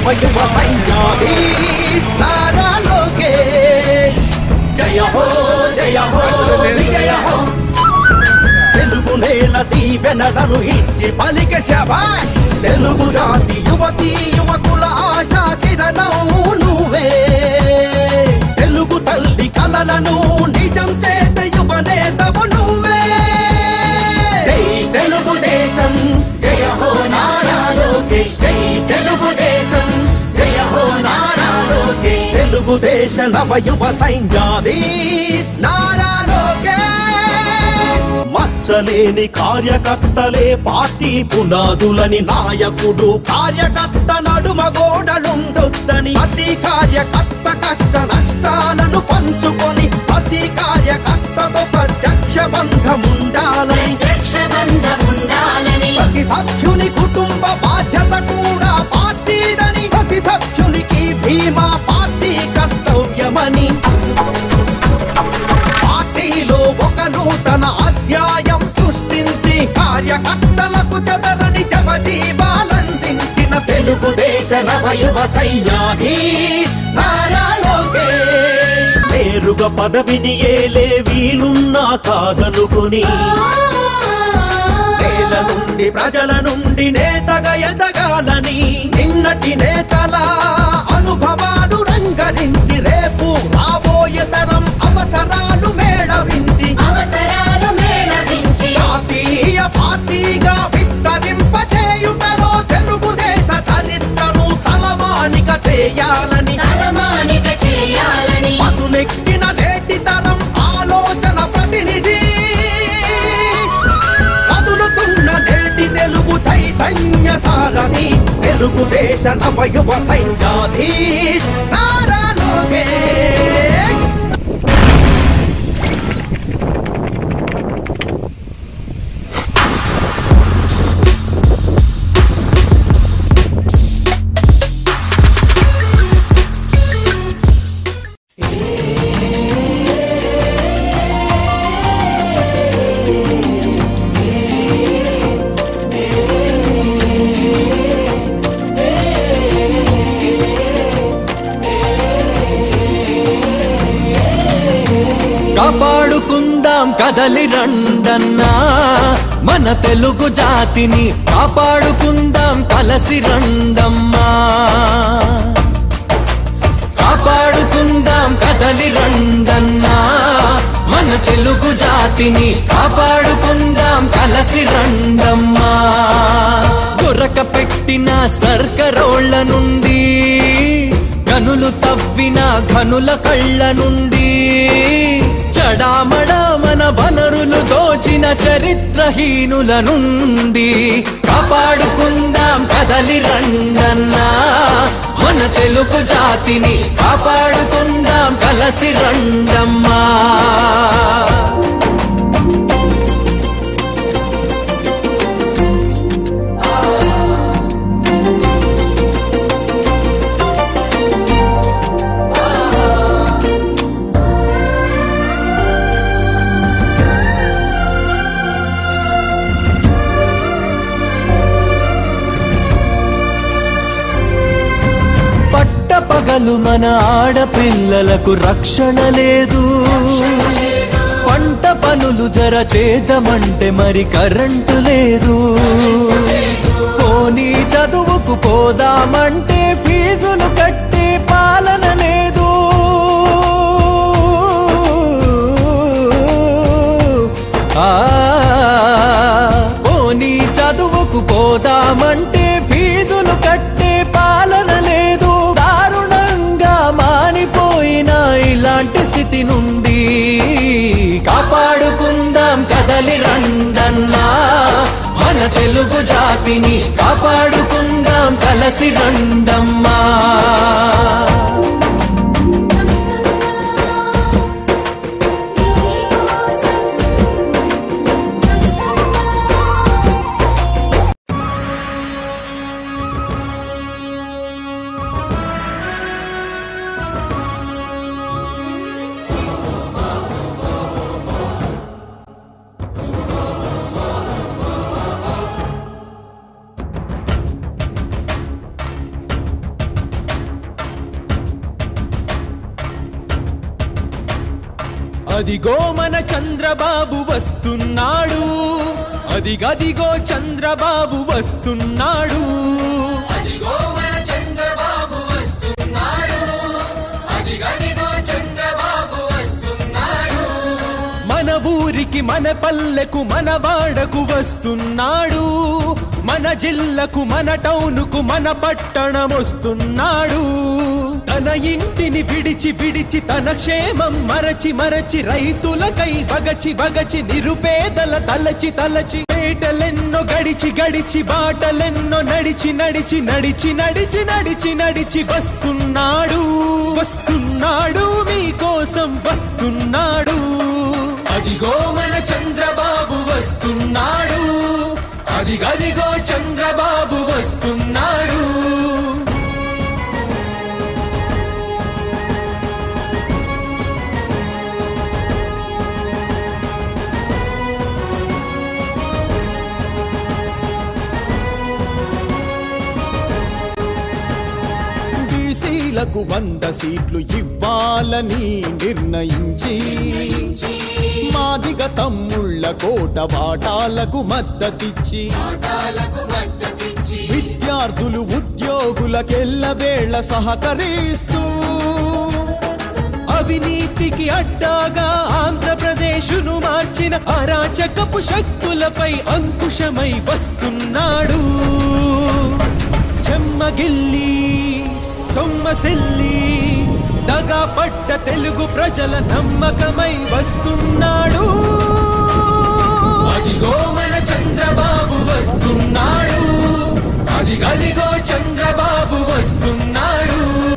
నవయువ సైన్యాధీష్ నారా లోకేష్ జయ హో జయ హో విజయ హో తెలుగు నేల దీవెనలను ఇచ్చి పలిక శబాష్ తెలుగు జాతి యువతి యువకుల ఆశా కిరణం నువ్వే తెలుగు తల్లి కలలను నిజం చేసే యువ నేతవు నువ్వే జై తెలుగుదేశం జయ హో నారా లోకేష్ జై తెలుగుదేశం జయ హో నారా లోకేష్ తెలుగుదేశ నవ యువ సైన్యాధీష్ నారా లోకేష్ మచ్చలేని కార్యకర్తలే పార్టీ పునాదులని నాయకుడు కార్యకర్త నడుమ గోడలుండొద్దని ప్రతి కార్యకర్త కష్ట నష్టాలను పంచుకొని ప్రతి కార్యకర్తతో ప్రత్యక్ష బంధముండాలని రక్షబంధముండాలని ప్రతి సభ్యుని కుటుంబ బాధ్యత కూడా పార్టీదని ప్రతి సభ్యునికి భీమా పార్టీ కర్తవ్యమని పార్టీలో ఒక నూతన అధ్యాయం సృష్టించి కార్యకర్తలకు చెదరని జవజీవాలందించిన తెలుగుదేశ నవయువ సైన్యాధీష్ నారా లోకేష్ నేరుగా పదవిని ఏలే వీలున్నా కాదనుకుని నేల నుండి ప్రజల నుండి నేతగా ఎదగాలని నిన్నటి నేతల అనుభవాలు రంగరించి రేపు రాబోయే తరం అవసరాలు మేళవించి అవసరాలు మేళవించి జాతీయ పార్టీగా విస్తరింపచేయుటలో తెలుగుదేశ చరిత్రను తలమానిక చేయాలని తలమానిక చేయాలని పదునెక్కిన నేటి తరం ఆలోచన ప్రతినిధి కదులుతున్న నేటి తెలుగు చైతన్య సారథి తెలుగుదేశ నవయువ సైన్యాధీష్ నారా లోకేష్ కాపాడుకుందాం కదలి రండన్నా మన తెలుగు జాతిని కాపాడుకుందాం కలసి రండమ్మా కాపాడుకుందాం కదలి రండన్నా మన తెలుగు జాతిని కాపాడుకుందాం కలసి రండమ్మా గురక పెట్టిన సర్కరోళ్ళ నుండి గనులు తవ్విన ఘనుల కళ్ళ నుండి చడామడ మన వనరులు దోచిన చరిత్రహీనుల నుండి కాపాడుకుందాం కదలి రండన్నా మన తెలుగు జాతిని కాపాడుకుందాం కలసి రండమ్మా పట్టపగలు మన ఆడపిల్లలకు రక్షణ లేదు పంట పనులు జర చేద్దామంటే మరి కరెంటు లేదు పోనీ చదువుకు పోదామంటే ఫీజులు కట్టే పాలన లేదు ఆ పోనీ చదువుకు పోదామంటే ఫీజులు కట్టే పాలన లేదు దారుణంగా మానిపోయిన ఇలాంటి స్థితి నుండి కాపాడుకుందాం కదలి రండన్నా మన తెలుగు జాతిని కాపాడుకుందాం కలసి రండమ్మా అదిగో మన చంద్రబాబు వస్తున్నాడు అదిగదిగో చంద్రబాబు వస్తున్నాడు అదిగో మన చంద్రబాబు వస్తున్నాడు అదిగదిగో చంద్రబాబు వస్తున్నాడు మన ఊరికి మన పల్లెకు మన వాడకు వస్తున్నాడు మన జిల్లకు మన టౌనుకు మన పట్టణం వస్తున్నాడు తన ఇంటిని విడిచి విడిచి తన క్షేమం మరచి మరచి రైతులకై బగచి బగచి నిరుపేదల తలచి తలచి పేటలెన్నో గడిచి గడిచి బాటలెన్నో నడిచి నడిచి నడిచి నడిచి నడిచి నడిచి వస్తున్నాడు వస్తున్నాడు మీకోసం వస్తున్నాడు అదిగో మన చంద్రబాబు వస్తున్నాడు అదిగదిగో చంద్రబాబు వస్తున్నాడు బీసీలకు వంద సీట్లు ఇవ్వాలని నిర్ణయించి మాదిగ తమ్ముళ్ళ కోట వాటాలకు మద్దతిచ్చి విద్యార్థులు ఉద్యోగులకెల్లవేళ సహకరిస్తూ అవినీతికి అడ్డాగా ఆంధ్రప్రదేశును మార్చిన అరాచకపు శక్తులపై అంకుశమై వస్తున్నాడు చెమ్మగిల్లి సొమ్మసిల్లి దగా పడ్డ తెలుగు ప్రజల నమ్మకమై వస్తున్నాడు అదిగో మన చంద్రబాబు వస్తున్నాడు అదిగదిగో చంద్రబాబు వస్తున్నాడు